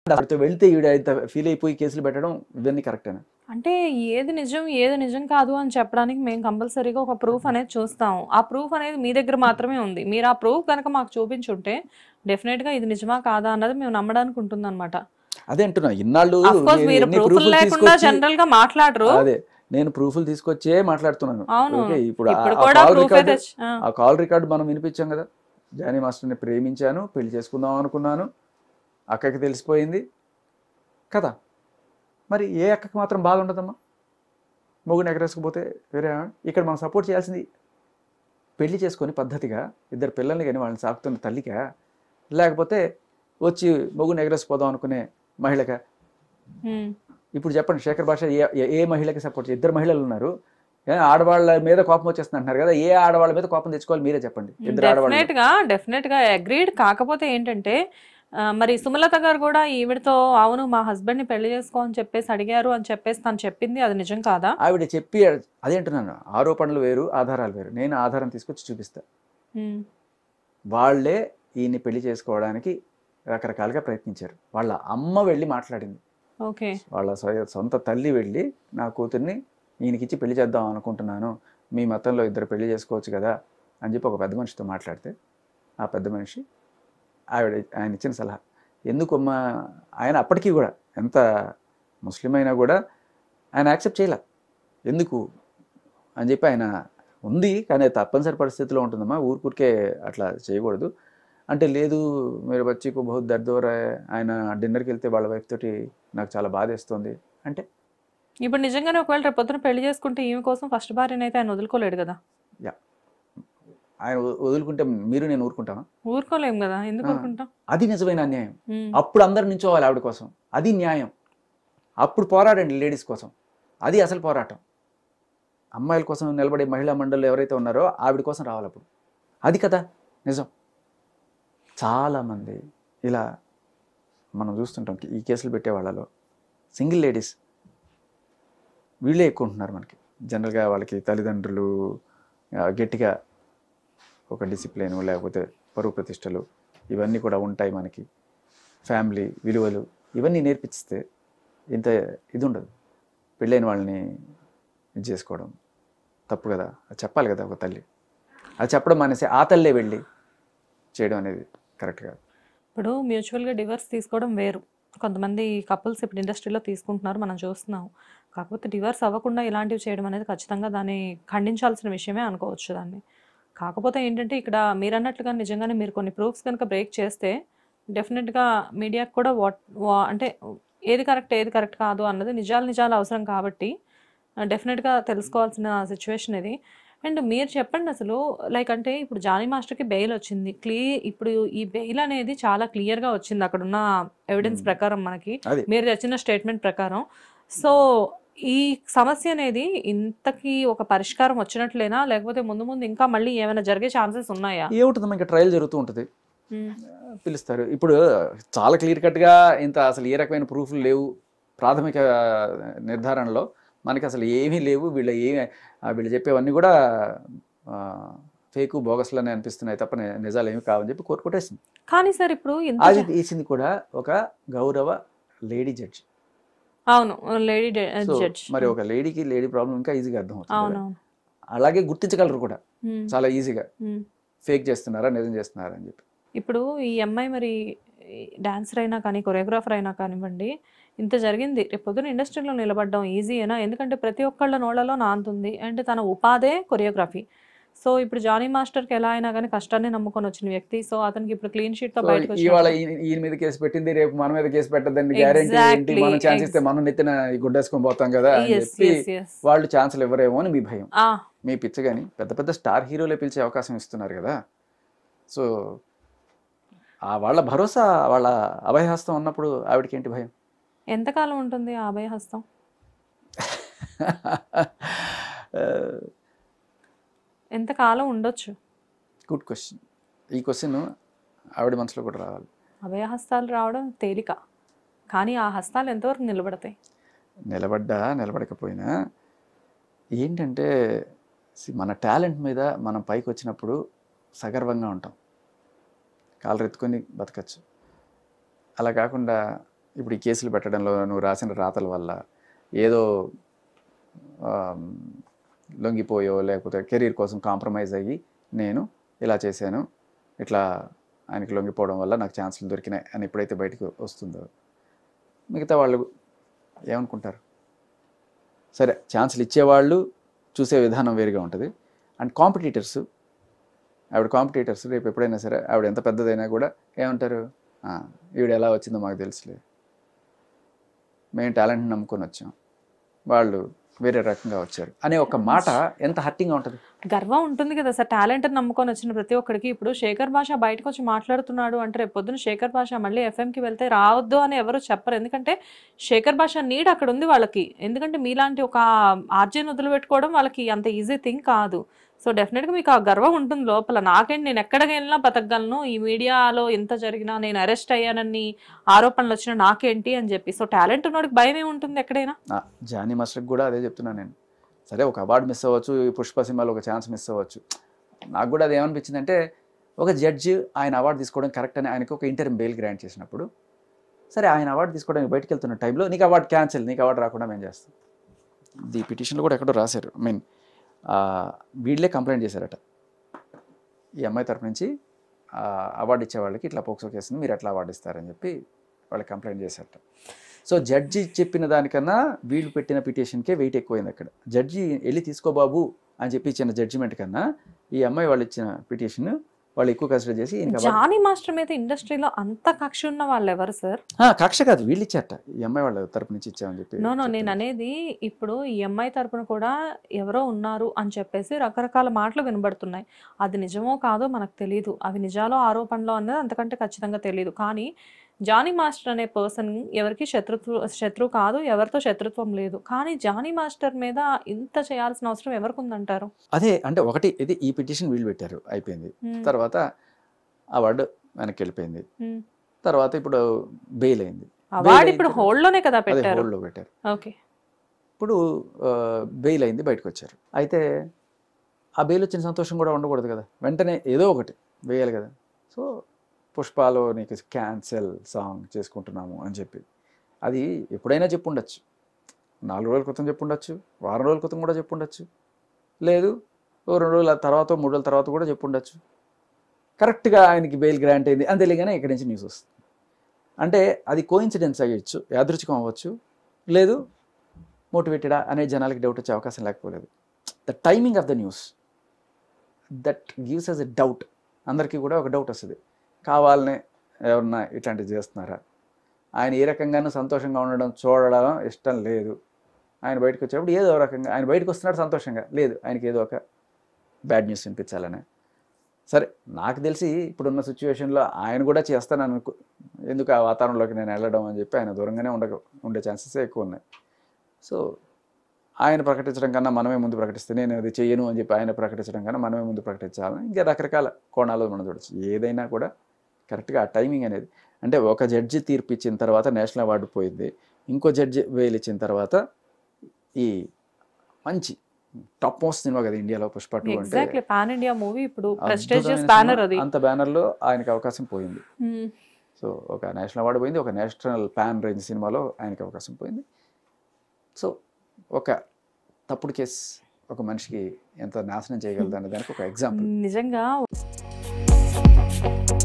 వాడితో వెళ్తే ఈవిడ ఇంత ఫీల్ అయిపోయి కేసులు పెట్టడం ఇవన్నీ కరెక్టేనా అంటే ఏది నిజం ఏది నిజం కాదు అని చెప్పడానికి మేము కంపల్సరీగా ఒక ప్రూఫ్ అనేది చూస్తాం ఆ ప్రూఫ్ అనేది మీ దగ్గర మాత్రమే ఉంది మీరు ఆ ప్రూఫ్ కనుక మాకు చూపించుంటే డెఫినెట్ గా ఇది నిజమా కాదా అన్నది మేము నమ్మడానికి ఉంటుంది అనమాట అదే అంటున్నా ఇన్నాళ్ళు కోర్స్ నేను మీరు ఎన్ని ప్రూఫ్ proofలు లేకుండా తీసుకొచ్చి- జనరల్ గా మాట్లాడరు అదే నేను ప్రూఫ్లు తీసుకొచ్చే మాట్లాడుతున్నాను అవును ఓకే ఇప్పుడు ఆ- ఇప్పుడు ఆ కూడా కాల్ ప్రూఫ్ రికార్డు అయితే ఆ, ఆ కాల్ రికార్డు మనం వినిపించాం కదా జానీ మాస్టర్ని ప్రేమించాను పెళ్లి చేసుకుందాం అనుకున్నాను అక్కకి తెలిసిపోయింది కదా మరి ఏ అక్కకి మాత్రం బాధ ఉండదమ్మా మొగుని ఎగరేసుకుపోతే వేరే ఆవిడ. ఇక్కడ మనం సపోర్ట్ చేయాల్సింది పెళ్లి చేసుకొని పద్ధతిగా ఇద్దరు పిల్లల్ని కానీ వాళ్ళని సాకుతున్న తల్లికా లేకపోతే వచ్చి మొగుని ఎగరేసిపోదాం అనుకునే మహిళగా ఉమ్. ఇప్పుడు చెప్పండి శేఖర్ భాష ఏ ఏ- ఏ మహిళకి సపోర్ట్ ఇద్దరు మహిళలు ఉన్నారు ఏ ఆడవాళ్ళ మీద కోపం వచ్చేస్తుంది అంటున్నారు కదా ఏ ఆడవాళ్ళ మీద కోపం తెచ్చుకోవాలి మీరే చెప్పండి ఇద్దరు ఆడవాళ్ళు డెఫినెట్ గా డెఫినెట్ గా అగ్రీడ్ కాకపోతే ఏంటంటే ఆ, మరి సుమలత గారు కూడా ఈవిడతో అవును మా హస్బెండ్ ని పెళ్లి చేసుకో అని చెప్పేసి అడిగారు అని చెప్పేసి తను చెప్పింది అది నిజం కాదా ఆవిడ చెప్పి అదేంటున్నాను ఆరోపణలు వేరు ఆధారాలు వేరు నేను ఆధారం తీసుకొచ్చి చూపిస్తా ఉమ్. వాళ్ళే ఈయన్ని పెళ్లి చేసుకోవడానికి రకరకాలుగా ప్రయత్నించారు వాళ్ళ అమ్మ వెళ్ళి మాట్లాడింది ఓకే వాళ్ళ స్వ- సొంత తల్లి వెళ్ళి నా కూతుర్ని ఈయనకిచ్చి పెళ్లి చేద్దాం అనుకుంటున్నాను మీ మతంలో ఇద్దరు పెళ్లి చేసుకోవచ్చు కదా అని చెప్పి ఒక పెద్ద మనిషితో మాట్లాడితే ఆ పెద్ద మనిషి ఆవిడ ఆయన ఇచ్చిన సలహా ఎందుకమ్మా ఆయన అప్పటికీ కూడా ఎంత ముస్లిం అయినా కూడా ఆయన యాక్సెప్ట్ చేయలే ఎందుకు అని చెప్పి ఆయన ఉంది కానీ అది తప్పనిసరి పరిస్థితిలో ఉంటుందమ్మా ఊరికూరికే అట్లా చేయకూడదు అంటే లేదు మీరు బచ్చికు బహుత్ దర్దోర ఆయన డిన్నర్కి వెళ్తే వాళ్ళ వైఫ్ తోటి నాకు చాలా బాధ వేస్తుంది అంటే ఇప్పుడు నిజంగానే ఒకవేళ రేపు పొద్దున పెళ్లి చేసుకుంటే ఈమె కోసం ఫస్ట్ భార్యని అయితే ఆయన వదులుకోలేడు కదా ఆయన వ- వదులుకుంటే మీరు నేను ఊరుకుంటామా ఊరుకోలేం కదా ఎందుకు ఆ. ఊరుకుంటాం అది నిజమైన అన్యాయం ఉమ్. అప్పుడు అందరు నించోవాలి ఆవిడ కోసం అది న్యాయం అప్పుడు పోరాడండి లేడీస్ కోసం అది అసలు పోరాటం అమ్మాయిల కోసం నిలబడే మహిళా మండళ్ళు ఎవరైతే ఉన్నారో ఆవిడ కోసం రావాలి అప్పుడు అది కదా నిజం చాలామంది ఇలా మనం చూస్తుంటాం ఈ కేసులు పెట్టే వాళ్ళలో సింగిల్ లేడీస్ వీళ్ళే ఎక్కువ ఉంటున్నారు మనకి జనరల్గా వాళ్ళకి తల్లిదండ్రులు ఆ, గట్టిగా ఒక డిసిప్లిన్ లేకపోతే పరువు ప్రతిష్టలు ఇవన్నీ కూడా ఉంటాయి మనకి ఫ్యామిలీ విలువలు ఇవన్నీ నేర్పిస్తే ఇంత ఇది ఉండదు పెళ్ళైన వాళ్ళని ఇది చేసుకోవడం తప్పు కదా అది చెప్పాలి కదా ఒక తల్లి అది చెప్పడం మానేసి ఆ తల్లే వెళ్ళి చేయడం అనేది కరెక్ట్ కాదు ఇప్పుడు మ్యూచువల్గా డివర్స్ తీసుకోవడం వేరు కొంతమంది కపుల్స్ ఇప్పుడు ఇండస్ట్రీలో తీసుకుంటున్నారు మనం చూస్తున్నాం కాకపోతే డివర్స్ అవ్వకుండా ఇలాంటివి చేయడం అనేది ఖచ్చితంగా దాన్ని ఖండించాల్సిన విషయమే అనుకోవచ్చు దాన్ని కాకపోతే ఏంటంటే ఇక్కడ మీరు అన్నట్లుగా నిజంగానే మీరు కొన్ని ప్రూఫ్స్ కనుక బ్రేక్ చేస్తే డెఫినెట్గా మీడియాకి కూడా వాట్ వా- అంటే ఏది కరెక్ట్ ఏది కరెక్ట్ కాదు అన్నది నిజాలు నిజాలు అవసరం కాబట్టి డెఫినెట్గా తెలుసుకోవాల్సిన సిచ్యువేషన్ ఇది అండ్ మీరు చెప్పండి అసలు లైక్ అంటే ఇప్పుడు జానీ మాస్టర్కి బెయిల్ వచ్చింది క్లీ ఇప్పుడు ఈ బెయిల్ అనేది చాలా క్లియర్గా వచ్చింది అక్కడ ఉన్న ఎవిడెన్స్ Hmm. ప్రకారం మనకి అది మీరు తెచ్చిన స్టేట్మెంట్ ప్రకారం సో ఈ సమస్య అనేది ఇంతకీ ఒక పరిష్కారం వచ్చినట్లేనా లేకపోతే ముందు ముందు ఇంకా మళ్ళీ ఏమైనా జరిగే ఛాన్సెస్ ఉన్నాయా ఏముంటుందమ్మా ఇంకా ట్రయల్ జరుగుతూ ఉంటుంది పిలుస్తారు ఇప్పుడు చాలా క్లియర్ కట్గా ఇంత అసలు ఏ రకమైన ప్రూఫ్లు లేవు ప్రాథమిక నిర్ధారణలో మనకి అసలు ఏమీ లేవు వీళ్ళ ఏమి ఆ వీళ్ళు చెప్పేవన్నీ కూడా ఫేకు బోగస్లనే అనిపిస్తున్నాయి తప్ప ని- నిజాలు ఏమి కావని చెప్పి కోర్టు కొట్టేసింది కానీ సార్ ఇప్పుడు ఇంత అది జ- తీసింది కూడా ఒక గౌరవ లేడీ జడ్జి అవును లేడీ సో జడ్జ్ మరి ఒక లేడీకి లేడీ ప్రాబ్లం ఇంకా ఈజీగా అర్థం అవుతుంది కదా. అవునవును అలాగే గుర్తించగలరు కూడా Hmm. చాలా ఈజీగా Hmm. ఫేక్ చేస్తున్నారా నిజం చేస్తున్నారా అని చెప్పి ఇప్పుడు ఈ అమ్మాయి మరి డాన్సర్ అయినా కానీ కొరియోగ్రాఫర్ అయినా కానివ్వండి ఇంత జరిగింది రేపు పొద్దున ఇండస్ట్రీలో నిలబడడం ఈజీయేనా ఎందుకంటే ప్రతి ఒక్కళ్ళ నోళ్ళలో నాంతుంది అండ్ తన ఉపాధే కొరియోగ్రఫీ సో ఇప్పుడు జానీ మాస్టర్కి ఎలా అయినా కానీ కష్టాన్ని నమ్ముకొని వచ్చిన వ్యక్తి సో అతనికి ఇప్పుడు క్లీన్ షీట్ తో సో బయటకు ఇవాళ వచ్చినప్పుడు- ఈయన ఈయన మీద కేసు పెట్టింది రేపు మన మీద కేసు పెట్టద్దని గ్యారెంటీ ఏంటి Exactly, మనం ఛాన్స్ ఇస్తే ex- మనం నెత్తిన ఈ గుడ్డేసుకొని పోతాం కదా అని Yes, చెప్పి yes, yes. వాళ్ళు ఛాన్సులు ఇవ్వరేమో అని మీ భయం ఆ, మీ పిచ్చగాని పెద్ద పెద్ద స్టార్ హీరోలే పిలిచే అవకాశం ఇస్తున్నారు కదా సో ఆ వాళ్ళ భరోసా వాళ్ళ అభయహస్తం ఉన్నప్పుడు ఆవిడకి ఏంటి భయం ఎంతకాలం ఉంటుంది ఆ అభయహస్తం ఎంతకాలం ఉండొచ్చు గుడ్ క్వశ్చన్ ఈ క్వశ్చన్ ఆవిడ మనసులో కూడా రావాలి అభయహస్తాలు రావడం తేలిక కానీ ఆ హస్తాలు ఎంతవరకు నిలబడతాయి నిలబడ్డా నిలబడకపోయినా ఏంటంటే సి- మన టాలెంట్ మీద మనం పైకి వచ్చినప్పుడు సగర్వంగా ఉంటాం కాళ్ళు ఎత్తుకొని బతకచ్చు అలా కాకుండా ఇప్పుడు ఈ కేసులు పెట్టడంలో నువ్వు రాసిన రాతల వల్ల ఏదో ఆ, లొంగిపోయో లేకపోతే కెరీర్ కోసం కాంప్రమైజ్ అయ్యి నేను ఇలా చేశాను ఇట్లా ఆయనకి లొంగిపోవడం వల్ల నాకు ఛాన్సులు దొరికినాయి అని ఎప్పుడైతే బయటకు వస్తుందో మిగతా వాళ్ళు ఏమనుకుంటారు సరే ఛాన్సులు ఇచ్చేవాళ్ళు చూసే విధానం వేరుగా ఉంటుంది అండ్ కాంపిటీటర్స్ ఆవిడ కాంపిటీటర్స్ రేపు ఎప్పుడైనా సరే ఆవిడ ఎంత పెద్దదైనా కూడా ఏమంటారు "ఆ, ఈవిడ ఎలా వచ్చిందో మాకు తెలుసులే మేము టాలెంట్ నమ్ముకొని వచ్చాం వాళ్ళు వేరే రకంగా వచ్చారు అనే ఒక మాట ఎంత హర్టింగ్గా ఉంటుంది గర్వం ఉంటుంది కదా సార్ టాలెంట్ నమ్ముకొని వచ్చిన ప్రతి ఒక్కడికి ఇప్పుడు శేఖర్ భాష బయటకు వచ్చి మాట్లాడుతున్నాడు అంటే రేపు పొద్దున శేఖర్ భాష మళ్ళీ ఎఫ్ఎంకి వెళ్తే రావద్దు అని ఎవరు చెప్పరు ఎందుకంటే శేఖర్ భాష నీడ్ అక్కడ ఉంది వాళ్ళకి ఎందుకంటే మీలాంటి ఒక ఆర్జీని వదిలిపెట్టుకోవడం వాళ్ళకి అంత ఈజీ థింగ్ కాదు సో డెఫినెట్గా మీకు ఆ గర్వం ఉంటుంది లోపల నాకేంటి నేను ఎక్కడికి వెళ్ళినా బతకగలను ఈ మీడియాలో ఎంత జరిగినా నేను అరెస్ట్ అయ్యానని ఆరోపణలు వచ్చినా నాకేంటి అని చెప్పి సో టాలెంట్ ఉన్నోడికి భయం ఏముంటుంది ఎక్కడైనా ఆ, జానీ మాస్టర్కి కూడా అదే చెప్తున్నాను నేను సరే ఒక అవార్డు మిస్ అవ్వచ్చు ఈ పుష్ప సినిమాలో ఒక ఛాన్స్ మిస్ అవ్వచ్చు నాకు కూడా అది ఏమనిపించింది అంటే ఒక జడ్జి ఆయన అవార్డు తీసుకోవడం కరెక్ట్ అని ఆయనకు ఒక ఇంటర్మ్ బెయిల్ గ్రాంట్ చేసినప్పుడు సరే ఆయన అవార్డు తీసుకోవడానికి బయటకు వెళ్తున్న టైంలో నీకు అవార్డు క్యాన్సిల్ నీకు అవార్డు రాకుండా మేము చేస్తాం ది పిటిషన్లో కూడా ఎక్కడో రాశారు ఐ మీన్ వీళ్ళే కంప్లైంట్ చేశారట ఈ అమ్మాయి తరపు నుంచి ఆ, అవార్డు ఇచ్చే వాళ్ళకి ఇట్లా పోక్సో కేసుని మీరు ఎట్లా అవార్డు ఇస్తారని చెప్పి వాళ్ళకి కంప్లైంట్ చేశారట సో జడ్జి చెప్పిన దానికన్నా వీళ్ళు పెట్టిన పిటిషన్కే వెయిట్ ఎక్కువైంది అక్కడ జడ్జి వెళ్ళి తీసుకో బాబు అని చెప్పి ఇచ్చిన జడ్జిమెంట్ కన్నా ఈ అమ్మాయి వాళ్ళు ఇచ్చిన పిటిషన్ వాళ్ళు ఎక్కువ కన్సిడర్ చేసి ఈయనకి award- జానీ మాస్టర్ మీద ఇండస్ట్రీలో అంత కక్ష ఉన్న వాళ్ళు ఎవరు సార్ ఆ, కక్ష కాదు వీళ్ళు ఇచ్చారట ఈ అమ్మాయి వాళ్ళ తరపు నుంచి ఇచ్చామని చెప్పి నో నో నేను చెప్తున్నారు. అనేది ఇప్పుడు ఈ అమ్మాయి తరపున కూడా ఎవరో ఉన్నారు అని చెప్పేసి రకరకాల మాటలు వినబడుతున్నాయి అది నిజమో కాదో మనకు తెలియదు అవి నిజాలో ఆరోపణలో అనేది అంతకంటే ఖచ్చితంగా తెలియదు కానీ జానీ మాస్టర్ అనే పర్సన్ ఎవరికి శత్రుత్వ శత్రువు కాదు ఎవరితో శత్రుత్వం లేదు కానీ జానీ మాస్టర్ మీద ఇంత చేయాల్సిన అవసరం ఎవరికి ఉందంటారు అదే అంటే ఒకటి ఇది ఈ పిటిషన్ వీళ్ళు పెట్టారు అయిపోయింది Hmm. తర్వాత అవార్డు వెనక్కి వెళ్ళిపోయింది Hmm. తర్వాత ఇప్పుడు బెయిల్ అయింది అవార్డు అయిన ఇప్పుడు తర్వాత- హోల్డ్ లోనే కదా అదే పెట్టారు హోల్డ్లో పెట్టారు ఓకే ఇప్పుడు బెయిల్ అయింది బయటకు వచ్చారు అయితే ఆ బెయిల్ వచ్చిన సంతోషం కూడా ఉండకూడదు కదా వెంటనే ఏదో ఒకటి వేయాలి కదా సో పుష్పాలో నీకు క్యాన్సెల్ సాంగ్ చేసుకుంటున్నాము అని చెప్పి అది ఎప్పుడైనా చెప్పుండొచ్చు నాలుగు రోజుల క్రితం చెప్పుండొచ్చు వారం రోజుల క్రితం కూడా చెప్పుండొచ్చు లేదు ఓ రెండు రోజుల తర్వాత మూడు రోజుల తర్వాత కూడా చెప్పుండొచ్చు కరెక్ట్గా ఆయనకి బెయిల్ గ్రాంట్ అయింది అని తెలియగానే ఇక్కడి నుంచి న్యూస్ వస్తుంది అంటే అది కోఇన్సిడెన్స్ అయ్యొచ్చు యాదృచ్ఛికం అవ్వచ్చు లేదు మోటివేటెడా అనే జనాలకి డౌట్ వచ్చే అవకాశం లేకపోలేదు the timing of the news that gives us a doubt అందరికీ కూడా ఒక డౌట్ వస్తుంది కావాలనే ఎవరన్నా ఇట్లాంటివి చేస్తున్నారా ఆయన ఏ రకంగానూ సంతోషంగా ఉండడం చూడడం ఇష్టం లేదు ఆయన బయటకు వచ్చేప్పుడు ఏదో ఒక రకంగా ఆయన బయటకు వస్తున్నాడు సంతోషంగా లేదు ఆయనకి ఏదో ఒక బ్యాడ్ న్యూస్ వినిపించాలని సరే నాకు తెలిసి ఇప్పుడున్న సిచ్యువేషన్లో ఆయన కూడా చేస్తాను అనుకో ఎందుకు ఆ వాతావరణంలోకి నేను వెళ్ళడం అని చెప్పి ఆయన దూరంగానే ఉండ ఉండే ఛాన్సెస్ ఎక్కువ ఉన్నాయి సో ఆయన ప్రకటించడం కన్నా మనమే ముందు ప్రకటిస్తే నేను అది చెయ్యను అని చెప్పి ఆయన ప్రకటించడం కన్నా మనమే ముందు ప్రకటించాలని ఇంకా రకరకాల కోణాలు మనం చూడొచ్చు ఏదైనా కూడా కరెక్ట్గా ఆ టైమింగ్ అనేది అంటే ఒక జడ్జి తీర్పు ఇచ్చిన తర్వాత నేషనల్ అవార్డు పోయింది ఇంకో జడ్జి వేలు ఇచ్చిన తర్వాత ఈ మంచి టాప్ మోస్ట్ సినిమా కదా ఇండియాలో పుష్ప టూ అంటే ఎగ్జాక్ట్లీ పాన్ ఇండియా మూవీ ఇప్పుడు ప్రెస్టేజియస్ అద్భుతమైన బ్యానర్ సినిమా. అది అంత బ్యానర్లో ఆయనకి అవకాశం పోయింది Hmm. సో ఒక నేషనల్ అవార్డు పోయింది ఒక నేషనల్ పాన్ రేంజ్ సినిమాలో ఆయనకి అవకాశం పోయింది సో ఒక తప్పుడు కేసు ఒక మనిషికి ఎంత నాశనం చేయగలదు అనే దానికి ఒక ఎగ్జాంపుల్ నిజంగా